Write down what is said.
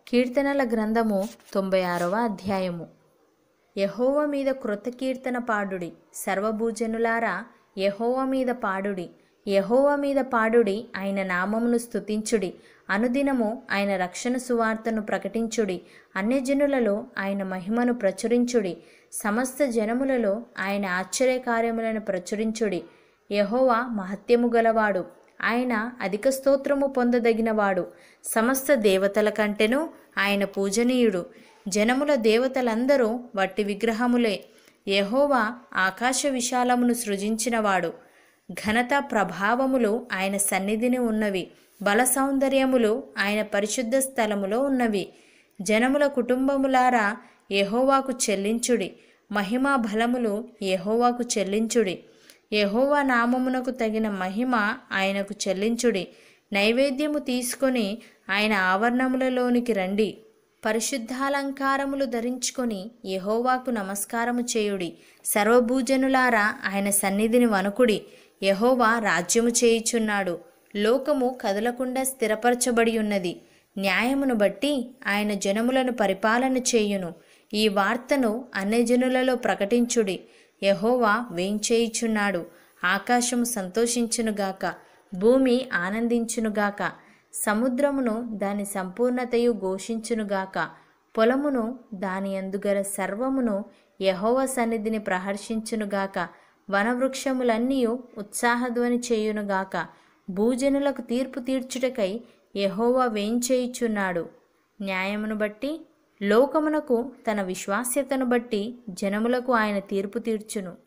కీర్తనల గ్రంథము తొంభై ఆరవ అధ్యాయము యహోవ మీద కృత కీర్తన పాడుడి సర్వభూజనులారా యహోవ మీద పాడుడి యహోవ మీద పాడుడి ఆయన నామమును స్తుతించుడి అనుదినము ఆయన రక్షణ సువార్తను ప్రకటించుడి అన్యజనులలో ఆయన మహిమను ప్రచురించుడి సమస్త జనములలో ఆయన ఆశ్చర్యకార్యములను ప్రచురించుడి యహోవా మహత్యము గలవాడు ఆయన అధిక స్తోత్రము పొందదగినవాడు సమస్త దేవతల కంటెను ఆయన పూజనీయుడు జనముల దేవతలందరూ వట్టి విగ్రహములే యెహోవా ఆకాశ విశాలమును సృజించినవాడు ఘనత ప్రభావములు ఆయన సన్నిధిని ఉన్నవి బల సౌందర్యములు ఆయన పరిశుద్ధ స్థలములో ఉన్నవి జనముల కుటుంబములారా యెహోవాకు చెల్లించుడి మహిమా బలములు యెహోవాకు చెల్లించుడి యెహోవా నామమునకు తగిన మహిమ ఆయనకు చెల్లించుడి నైవేద్యము తీసుకొని ఆయన ఆవరణములలోనికి రండి పరిశుద్ధాలంకారములు ధరించుకొని యెహోవాకు నమస్కారము చేయుడి సర్వభూజనులారా ఆయన సన్నిధిని వణుకుడి యెహోవా రాజ్యము చేయుచున్నాడు లోకము కదలకుండా స్థిరపరచబడి ఉన్నది న్యాయమును బట్టి ఆయన జనములను పరిపాలన చేయును ఈ వార్తను అన్యజనులలో ప్రకటించుడి యెహోవా వేంచేయుచున్నాడు ఆకాశము సంతోషించునుగాక భూమి ఆనందించునుగాక సముద్రమును దాని సంపూర్ణతయు ఘోషించునుగాక పొలమును దాని అందుగల సర్వమును యహోవ సన్నిధిని ప్రహర్షించునుగాక వనవృక్షములన్నీ ఉత్సాహధ్వని చేయునుగాక భూజనులకు తీర్పు తీర్చుటకై యహోవా వేంచేయుచున్నాడు న్యాయమును బట్టి లోకమునకు తన విశ్వాస్యతను బట్టి జనములకు ఆయన తీర్పు తీర్చును